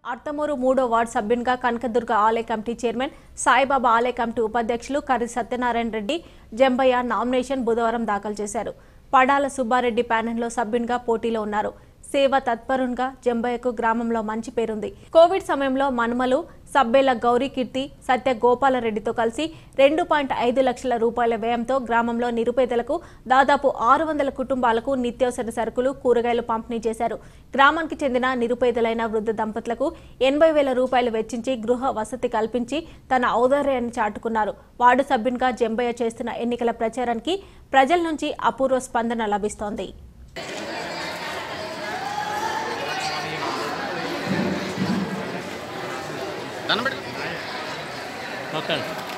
అర్తమూరు మూడో వార్డు సభ్యునిగా కనకదుర్గ ఆలయ కమిటీ చైర్మన్ సాయిబాబా ఆలయ కమిటీ ఉపాధ్యక్షులు కర్రి సత్యనారాయణ రెడ్డి జంబయ్య నామినేషన్ బుధవారం దాఖలు చేశారు పడాల సుబ్బారెడ్డి ప్యానెల్లో సభ్యునిగా పోటీలో ఉన్నారు సేవ తత్పరునిగా జంబయ్యకు గ్రామంలో మంచి పేరుంది కోవిడ్ సమయంలో మనుమలు సబ్బేల గౌరీ కీర్తి సత్య గోపాలరెడ్డితో కలిసి రెండు పాయింట్ ఐదు లక్షల రూపాయల వ్యయంతో గ్రామంలో నిరుపేదలకు దాదాపు ఆరు వందల కుటుంబాలకు నిత్యావసర సరుకులు కూరగాయలు పంపిణీ చేశారు గ్రామానికి చెందిన నిరుపేదలైన వృద్ధ దంపతులకు ఎనభై వేల రూపాయలు వెచ్చించి గృహ వసతి కల్పించి తన ఔదార్యాన్ని చాటుకున్నారు వార్డు సభ్యునిగా జంబయ్య చేస్తున్న ఎన్నికల ప్రచారానికి ప్రజల నుంచి అపూర్వ స్పందన లభిస్తోంది దండం పెట్టు ఓకే